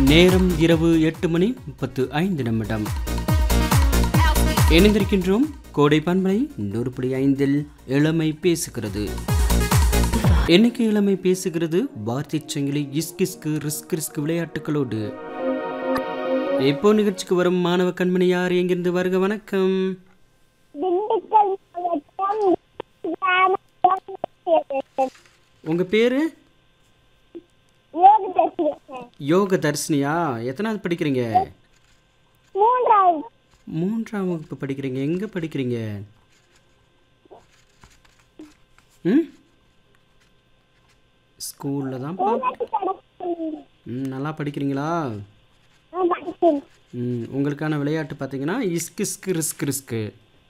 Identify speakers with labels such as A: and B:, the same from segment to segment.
A: நேரம் இரவு எட்டு மணி முப்பத்து ஐந்து நிமிடம் இணைந்திருக்கின்றோம் கோடை பண்பலை நூறு புள்ளி ஐந்தில் இளமை பேசுகிறது இன்னைக்கு இளமை பேசுகிறது வார்த்தை சங்கிலி இஸ்கிஸ்கு ரிஸ்க் ரிஸ்க் விளையாட்டுகளோடு இப்போ நிகழ்ச்சிக்கு வரும் மாணவ கண்மணி யார் எங்கிருந்து வருக வணக்கம்
B: திண்டுக்கல் மாவட்டம் கிராமம்
A: உங்க பேரு
B: யோக தரிசனம்
A: யோக தர்ஷினியா எத்தனாவது படிக்கிறீங்க
B: மூன்றாவது
A: மூன்றாம் வகுப்பு படிக்கிறீங்க எங்க படிக்கிறீங்க ம் ஸ்கூலில் தான் பா- ம் நல்லா படிக்கிறீங்களா ம் உங்களுக்கான விளையாட்டு பார்த்தீங்கன்னா இஸ்கு இஸ்கு ரிஸ்க் ரிஸ்க்கு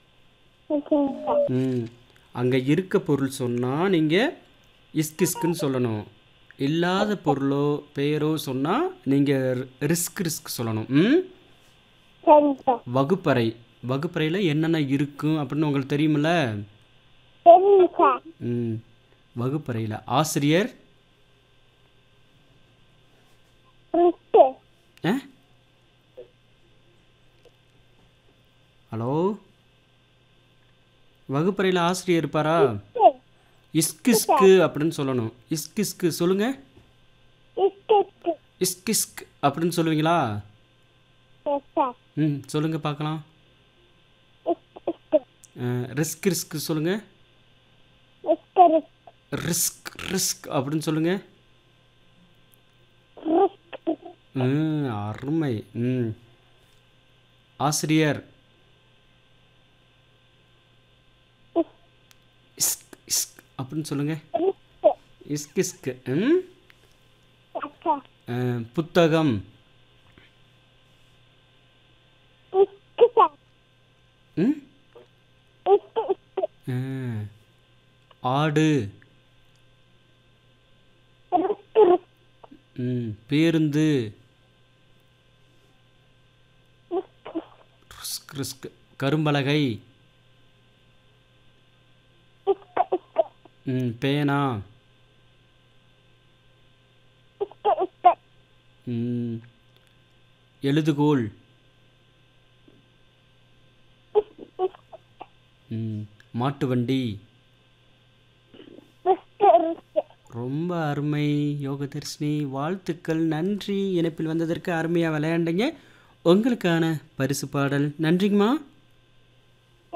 A: ம் அங்கே இருக்க பொருள் சொன்னால் நீங்கள் இஸ்க் இஸ்க்குன்னு சொல்லணும் இல்லாத பொருளோ பெயரோ சொன்னால் நீங்கள் ரிஸ்க் ரிஸ்க் சொல்லணும் ம்
B: சரிங்க சார்
A: வகுப்பறை வகுப்பறையில் என்னென்ன இருக்கும் அப்படின்னு உங்களுக்கு தெரியுமில்ல
B: சரிங்க சார்
A: ம் வகுப்பறையில் ஆசிரியர்
B: ரிஸ்க்கு
A: ஆ ஹலோ வகுப்பறையில் ஆசிரியர் இருப்பாரா இஸ்கு இஸ்கு அப்படின்னு சொல்லணும் இஸ்கு இஸ்கு சொல்லுங்க
B: இஸ்கு இஸ்கு
A: இஸ்க் இஸ்க் அப்படின்னு சொல்லுவீங்களா
B: எஸ் சார்
A: ம் சொல்லுங்க பார்க்கலாம்
B: இஸ்கு இஸ்கு
A: ரிஸ்க் ரிஸ்க் சொல்லுங்க
B: இஸ்கு
A: ரிஸ்க் ரிஸ்க் அப்படின்னு சொல்லுங்க
B: ரிஸ்க்
A: ம் அருமை ம் ஆசிரியர் இஸ்க் இஸ்க் அப்படின்னு சொல்லுங்க
B: ரிஸ்க்கு
A: இஸ்க் இஸ்க் ம்
B: அக்கா
A: அஹ், புத்தகம்
B: இஸ்கு சார்
A: ம்
B: இஸ்கு இஸ்கு
A: அஹ், ஆடு
B: ரிஸ்கு ரிஸ்க்
A: ம் பேருந்து
B: ரிஸ்க்
A: ரிஸ்க் ரிஸ்க் கரும்பலகை
B: இஸ்கு இஸ்கு
A: ம் பேனா
B: இஸ்கு இஸ்கு
A: ம் எழுதுகோல் ம் மாட்டு வண்டி
B: ரிஸ்கு ரிஸ்கு
A: ரொம்ப அருமை யோகதர்ஷினி வாழ்த்துக்கள் நன்றி இணைப்பில் வந்ததற்கு அருமையாக விளையாண்டீங்க உங்களுக்கான பரிசு பாடல் நன்றிங்கம்மா